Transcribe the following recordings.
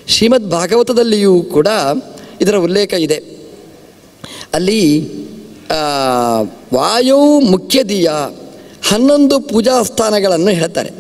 ಶ್ರೀಮದ್ ಭಾಗವತದಲ್ಲಿಯೂ ಕೂಡ ಇದರ ಉಲ್ಲೇಖ ಇದೆ ಅಲ್ಲಿ ಆ, ವಾಯು ಮುಖ್ಯದೀಯ ಹನ್ನೊಂದು ಪೂಜಾ ಸ್ಥಾನಗಳನ್ನು ಹೇಳ್ತಾರೆ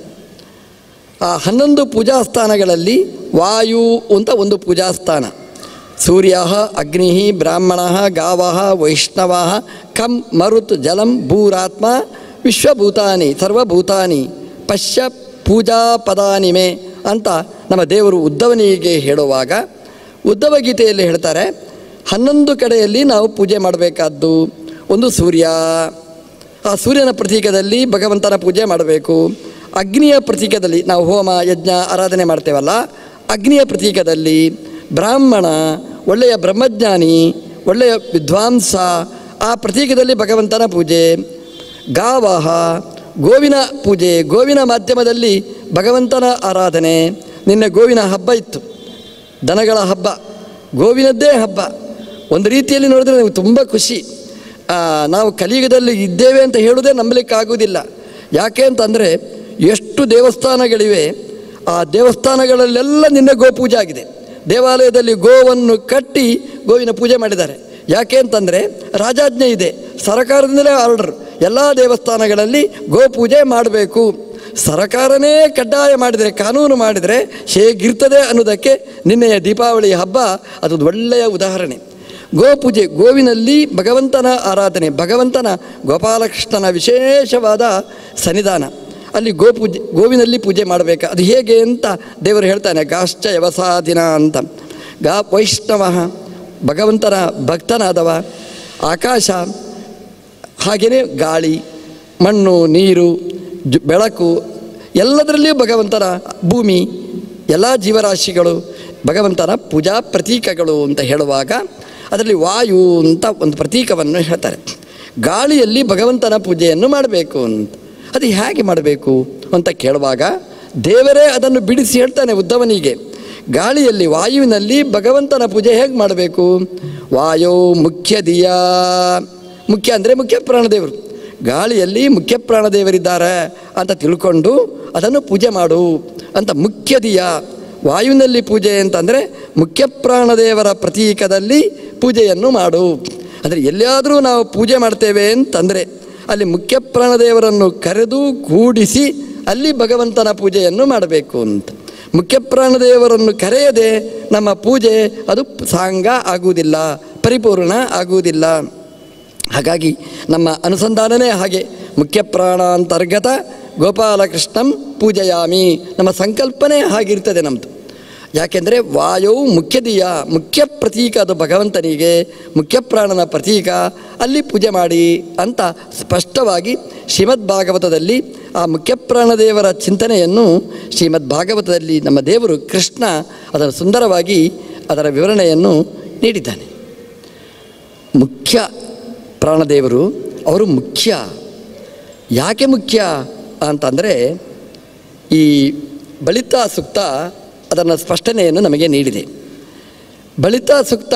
ಆ ಹನ್ನೊಂದು ಪೂಜಾ ಸ್ಥಾನಗಳಲ್ಲಿ ವಾಯು ಅಂತ ಒಂದು ಪೂಜಾ ಸ್ಥಾನ ಸೂರ್ಯ ಅಗ್ನಿ ಬ್ರಾಹ್ಮಣ ಗಾವ ವೈಷ್ಣವ ಕಂ ಮರುತ್ ಜಲಂ ಭೂರಾತ್ಮ ವಿಶ್ವಭೂತಾನಿ ಸರ್ವಭೂತಾನಿ ಪಶ್ಯ ಪೂಜಾ ಪದಾನಿಮೆ ಅಂತ ನಮ್ಮ ದೇವರು ಉದ್ದವನಿಗೆ ಹೇಳುವಾಗ ಉದ್ದವ ಗೀತೆಯಲ್ಲಿ ಹೇಳ್ತಾರೆ ಹನ್ನೊಂದು ಕಡೆಯಲ್ಲಿ ನಾವು ಪೂಜೆ ಮಾಡಬೇಕಾದ್ದು ಒಂದು ಸೂರ್ಯ ಆ ಸೂರ್ಯನ ಪ್ರತೀಕದಲ್ಲಿ ಭಗವಂತನ ಪೂಜೆ ಮಾಡಬೇಕು ಅಗ್ನಿಯ ಪ್ರತೀಕದಲ್ಲಿ ನಾವು ಹೋಮ ಯಜ್ಞ ಆರಾಧನೆ ಮಾಡ್ತೇವಲ್ಲ ಅಗ್ನಿಯ ಪ್ರತೀಕದಲ್ಲಿ ಬ್ರಾಹ್ಮಣ ಒಳ್ಳೆಯ ಬ್ರಹ್ಮಜ್ಞಾನಿ ಒಳ್ಳೆಯ ವಿದ್ವಾಂಸ ಆ ಪ್ರತೀಕದಲ್ಲಿ ಭಗವಂತನ ಪೂಜೆ ಗಾವಹ ಗೋವಿನ ಪೂಜೆ ಗೋವಿನ ಮಾಧ್ಯಮದಲ್ಲಿ ಭಗವಂತನ ಆರಾಧನೆ ನಿನ್ನೆ ಗೋವಿನ ಹಬ್ಬ ಇತ್ತು ದನಗಳ ಹಬ್ಬ ಗೋವಿನದ್ದೇ ಹಬ್ಬ ಒಂದು ರೀತಿಯಲ್ಲಿ ನೋಡಿದ್ರೆ ನಮಗೆ ತುಂಬ ಖುಷಿ ಆ, ನಾವು ಕಲಿಯುಗದಲ್ಲಿ ಇದ್ದೇವೆ ಅಂತ ಹೇಳೋದೇ ನಂಬಲಿಕ್ಕಾಗುವುದಿಲ್ಲ ಯಾಕೆ ಅಂತಂದರೆ ಎಷ್ಟು ದೇವಸ್ಥಾನಗಳಿವೆ ಆ ದೇವಸ್ಥಾನಗಳಲ್ಲೆಲ್ಲ ನಿನ್ನೆ ಗೋಪೂಜೆ ಆಗಿದೆ ದೇವಾಲಯದಲ್ಲಿ ಗೋವನ್ನು ಕಟ್ಟಿ ಗೋವಿನ ಪೂಜೆ ಮಾಡಿದ್ದಾರೆ ಯಾಕೆ ಅಂತಂದರೆ ರಾಜಾಜ್ಞೆ ಇದೆ ಸರ್ಕಾರದಿಂದಲೇ ಆರ್ಡರ್ ಎಲ್ಲ ದೇವಸ್ಥಾನಗಳಲ್ಲಿ ಗೋಪೂಜೆ ಮಾಡಬೇಕು ಸರ್ಕಾರನೇ ಕಡ್ಡಾಯ ಮಾಡಿದರೆ ಕಾನೂನು ಮಾಡಿದರೆ ಹೇಗಿರ್ತದೆ ಅನ್ನೋದಕ್ಕೆ ನಿನ್ನೆಯ ದೀಪಾವಳಿ ಹಬ್ಬ ಅದೊಂದು ಒಳ್ಳೆಯ ಉದಾಹರಣೆ ಗೋಪೂಜೆ ಗೋವಿನಲ್ಲಿ ಭಗವಂತನ ಆರಾಧನೆ ಭಗವಂತನ ಗೋಪಾಲಕೃಷ್ಣನ ವಿಶೇಷವಾದ ಸನ್ನಿಧಾನ ಅಲ್ಲಿ ಗೋಪೂಜೆ ಗೋವಿನಲ್ಲಿ ಪೂಜೆ ಮಾಡಬೇಕು ಅದು ಹೇಗೆ ಅಂತ ದೇವರು ಹೇಳ್ತಾನೆ ಗಾಶ್ಚ ಯವಸಾದಿನ ಅಂತ ಗಾ ವೈಷ್ಣವ ಭಗವಂತನ ಭಕ್ತನಾದವ ಆಕಾಶ ಹಾಗೆಯೇ ಗಾಳಿ ಮಣ್ಣು ನೀರು ಜು ಬೆಳಕು ಎಲ್ಲದರಲ್ಲಿಯೂ ಭಗವಂತನ ಭೂಮಿ ಎಲ್ಲ ಜೀವರಾಶಿಗಳು ಭಗವಂತನ ಪೂಜಾ ಪ್ರತೀಕಗಳು ಅಂತ ಹೇಳುವಾಗ ಅದರಲ್ಲಿ ವಾಯು ಅಂತ ಒಂದು ಪ್ರತೀಕವನ್ನು ಹೇಳ್ತಾರೆ ಗಾಳಿಯಲ್ಲಿ ಭಗವಂತನ ಪೂಜೆಯನ್ನು ಮಾಡಬೇಕು ಅಂತ ಅದು ಹೇಗೆ ಮಾಡಬೇಕು ಅಂತ ಕೇಳುವಾಗ ದೇವರೇ ಅದನ್ನು ಬಿಡಿಸಿ ಹೇಳ್ತಾನೆ ಉದ್ದವನಿಗೆ ಗಾಳಿಯಲ್ಲಿ ವಾಯುವಿನಲ್ಲಿ ಭಗವಂತನ ಪೂಜೆ ಹೇಗೆ ಮಾಡಬೇಕು ವಾಯು ಮುಖ್ಯ ದಿಯಾ ಮುಖ್ಯ ಅಂದರೆ ಮುಖ್ಯ ಪ್ರಾಣದೇವರು ಗಾಳಿಯಲ್ಲಿ ಮುಖ್ಯ ಪ್ರಾಣದೇವರಿದ್ದಾರೆ ಅಂತ ತಿಳ್ಕೊಂಡು ಅದನ್ನು ಪೂಜೆ ಮಾಡು ಅಂತ ಮುಖ್ಯ ದಿಯ ವಾಯುವಿನಲ್ಲಿ ಪೂಜೆ ಅಂತಂದರೆ ಮುಖ್ಯ ಪ್ರಾಣದೇವರ ಪ್ರತೀಕದಲ್ಲಿ ಪೂಜೆಯನ್ನು ಮಾಡು ಅಂದರೆ ಎಲ್ಲಿಯಾದರೂ ನಾವು ಪೂಜೆ ಮಾಡ್ತೇವೆ ಅಂತಂದರೆ ಅಲ್ಲಿ ಮುಖ್ಯ ಪ್ರಾಣದೇವರನ್ನು ಕರೆದು ಕೂಡಿಸಿ ಅಲ್ಲಿ ಭಗವಂತನ ಪೂಜೆಯನ್ನು ಮಾಡಬೇಕು ಅಂತ ಮುಖ್ಯ ಪ್ರಾಣದೇವರನ್ನು ಕರೆಯದೆ ನಮ್ಮ ಪೂಜೆ ಅದು ಸಾಂಗ ಆಗುವುದಿಲ್ಲ ಪರಿಪೂರ್ಣ ಆಗುವುದಿಲ್ಲ ಹಾಗಾಗಿ ನಮ್ಮ ಅನುಸಂಧಾನನೇ ಹಾಗೆ ಮುಖ್ಯ ಪ್ರಾಣಾಂತರ್ಗತ ಗೋಪಾಲಕೃಷ್ಣಂ ಪೂಜೆಯಾಮಿ ನಮ್ಮ ಸಂಕಲ್ಪನೆ ಹಾಗಿರ್ತದೆ ನಮ್ಮದು ಯಾಕೆಂದರೆ ವಾಯುವು ಮುಖ್ಯದೀಯ ಮುಖ್ಯ ಪ್ರತೀಕ ಅದು ಭಗವಂತನಿಗೆ ಮುಖ್ಯ ಪ್ರಾಣನ ಪ್ರತೀಕ ಅಲ್ಲಿ ಪೂಜೆ ಮಾಡಿ ಅಂತ ಸ್ಪಷ್ಟವಾಗಿ ಶ್ರೀಮದ್ ಭಾಗವತದಲ್ಲಿ ಆ ಮುಖ್ಯ ಪ್ರಾಣದೇವರ ಚಿಂತನೆಯನ್ನು ಶ್ರೀಮದ್ ಭಾಗವತದಲ್ಲಿ ನಮ್ಮ ದೇವರು ಕೃಷ್ಣ ಅದರ ಸುಂದರವಾಗಿ ಅದರ ವಿವರಣೆಯನ್ನು ನೀಡಿದ್ದಾನೆ ಮುಖ್ಯ ಪ್ರಾಣದೇವರು ಅವರು ಮುಖ್ಯ ಯಾಕೆ ಮುಖ್ಯ ಅಂತಂದರೆ ಈ ಬಲಿತ ಸೂಕ್ತ ಅದನ್ನು ಸ್ಪಷ್ಟನೆಯನ್ನು ನಮಗೆ ನೀಡಿದೆ ಬಲಿತ ಸೂಕ್ತ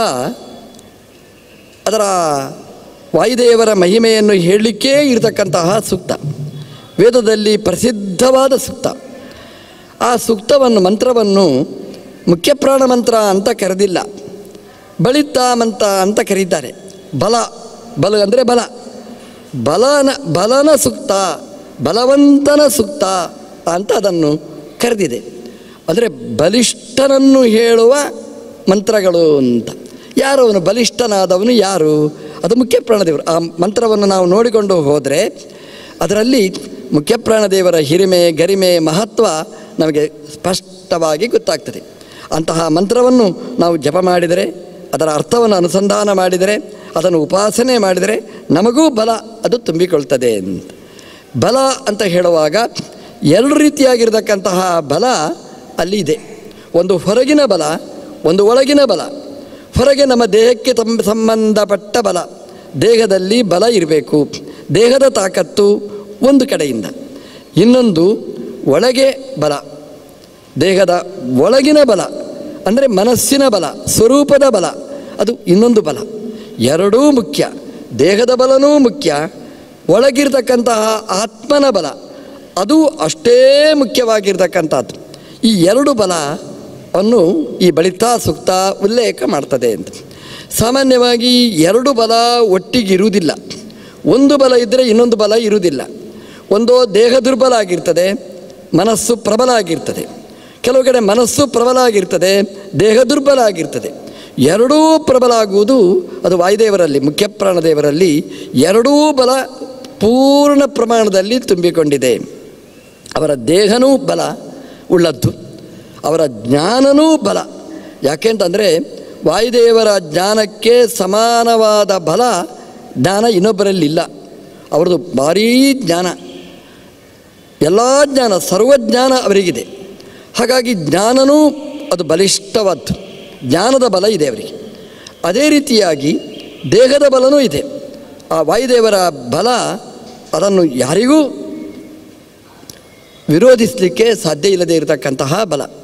ಅದರ ವಾಯುದೇವರ ಮಹಿಮೆಯನ್ನು ಹೇಳಲಿಕ್ಕೇ ಇರತಕ್ಕಂತಹ ಸೂಕ್ತ ವೇದದಲ್ಲಿ ಪ್ರಸಿದ್ಧವಾದ ಸೂಕ್ತ ಆ ಸೂಕ್ತವನ್ನು ಮಂತ್ರವನ್ನು ಮುಖ್ಯ ಪ್ರಾಣ ಮಂತ್ರ ಅಂತ ಕರೆದಿಲ್ಲ ಬಳಿತ ಮಂತ್ರ ಅಂತ ಕರೀತಾರೆ ಬಲ ಬಲ ಅಂದರೆ ಬಲ ಬಲನ ಬಲನ ಸೂಕ್ತ ಬಲವಂತನ ಸೂಕ್ತ ಅಂತ ಅದನ್ನು ಕರೆದಿದೆ ಅಂದರೆ ಬಲಿಷ್ಠನನ್ನು ಹೇಳುವ ಮಂತ್ರಗಳು ಅಂತ ಯಾರು ಅವನು ಬಲಿಷ್ಠನಾದವನು ಯಾರು ಅದು ಮುಖ್ಯ ಪ್ರಾಣದೇವರು ಆ ಮಂತ್ರವನ್ನು ನಾವು ನೋಡಿಕೊಂಡು ಹೋದರೆ ಅದರಲ್ಲಿ ಮುಖ್ಯ ಪ್ರಾಣದೇವರ ಹಿರಿಮೆ ಗರಿಮೆ ಮಹತ್ವ ನಮಗೆ ಸ್ಪಷ್ಟವಾಗಿ ಗೊತ್ತಾಗ್ತದೆ ಅಂತಹ ಮಂತ್ರವನ್ನು ನಾವು ಜಪ ಮಾಡಿದರೆ ಅದರ ಅರ್ಥವನ್ನು ಅನುಸಂಧಾನ ಮಾಡಿದರೆ ಅದನ್ನು ಉಪಾಸನೆ ಮಾಡಿದರೆ ನಮಗೂ ಬಲ ಅದು ತುಂಬಿಕೊಳ್ತದೆ ಅಂತ ಬಲ ಅಂತ ಹೇಳುವಾಗ ಎರಡು ರೀತಿಯಾಗಿರ್ತಕ್ಕಂತಹ ಬಲ ಅಲ್ಲಿ ಇದೆ ಒಂದು ಹೊರಗಿನ ಬಲ ಒಂದು ಒಳಗಿನ ಬಲ ಹೊರಗೆ ನಮ್ಮ ದೇಹಕ್ಕೆ ತಂ ಸಂಬಂಧಪಟ್ಟ ಬಲ ದೇಹದಲ್ಲಿ ಬಲ ಇರಬೇಕು ದೇಹದ ತಾಕತ್ತು ಒಂದು ಕಡೆಯಿಂದ ಇನ್ನೊಂದು ಒಳಗೆ ಬಲ ದೇಹದ ಒಳಗಿನ ಬಲ ಅಂದರೆ ಮನಸ್ಸಿನ ಬಲ ಸ್ವರೂಪದ ಬಲ ಅದು ಇನ್ನೊಂದು ಬಲ ಎರಡೂ ಮುಖ್ಯ ದೇಹದ ಬಲನೂ ಮುಖ್ಯ ಒಳಗಿರ್ತಕ್ಕಂತಹ ಆತ್ಮನ ಬಲ ಅದು ಅಷ್ಟೇ ಮುಖ್ಯವಾಗಿರ್ತಕ್ಕಂಥದ್ದು ಈ ಎರಡು ಬಲ ಅನ್ನು ಈ ಬಳಿತಾ ಸೂಕ್ತ ಉಲ್ಲೇಖ ಮಾಡ್ತದೆ ಅಂತ ಸಾಮಾನ್ಯವಾಗಿ ಎರಡು ಬಲ ಒಟ್ಟಿಗಿರುವುದಿಲ್ಲ ಒಂದು ಬಲ ಇದ್ದರೆ ಇನ್ನೊಂದು ಬಲ ಇರುವುದಿಲ್ಲ ಒಂದು ದೇಹ ದುರ್ಬಲ ಆಗಿರ್ತದೆ ಮನಸ್ಸು ಪ್ರಬಲ ಆಗಿರ್ತದೆ ಕೆಲವು ಕಡೆ ಮನಸ್ಸು ಪ್ರಬಲ ಆಗಿರ್ತದೆ ದೇಹ ದುರ್ಬಲ ಆಗಿರ್ತದೆ ಎರಡೂ ಪ್ರಬಲ ಆಗುವುದು ಅದು ವಾಯುದೇವರಲ್ಲಿ ಮುಖ್ಯ ಪ್ರಾಣದೇವರಲ್ಲಿ ಎರಡೂ ಬಲ ಪೂರ್ಣ ಪ್ರಮಾಣದಲ್ಲಿ ತುಂಬಿಕೊಂಡಿದೆ ಅವರ ದೇಹನೂ ಬಲ ಉಳ್ಳದ್ದು ಅವರ ಜ್ಞಾನನೂ ಬಲ ಯಾಕೆಂತಂದರೆ ವಾಯುದೇವರ ಜ್ಞಾನಕ್ಕೆ ಸಮಾನವಾದ ಬಲ ಜ್ಞಾನ ಇನ್ನೊಬ್ಬರಲ್ಲಿಲ್ಲ ಅವ್ರದ್ದು ಭಾರೀ ಜ್ಞಾನ ಎಲ್ಲ ಜ್ಞಾನ ಸರ್ವಜ್ಞಾನ ಅವರಿಗಿದೆ ಹಾಗಾಗಿ ಜ್ಞಾನನೂ ಅದು ಬಲಿಷ್ಠವಾದ್ದು ಜ್ಞಾನದ ಬಲ ಇದೆ ಅವರಿಗೆ ಅದೇ ರೀತಿಯಾಗಿ ದೇಹದ ಬಲನೂ ಇದೆ ಆ ವಾಯುದೇವರ ಬಲ ಅದನ್ನು ಯಾರಿಗೂ ವಿರೋಧಿಸಲಿಕ್ಕೆ ಸಾಧ್ಯ ಇಲ್ಲದೆ ಇರತಕ್ಕಂತಹ ಬಲ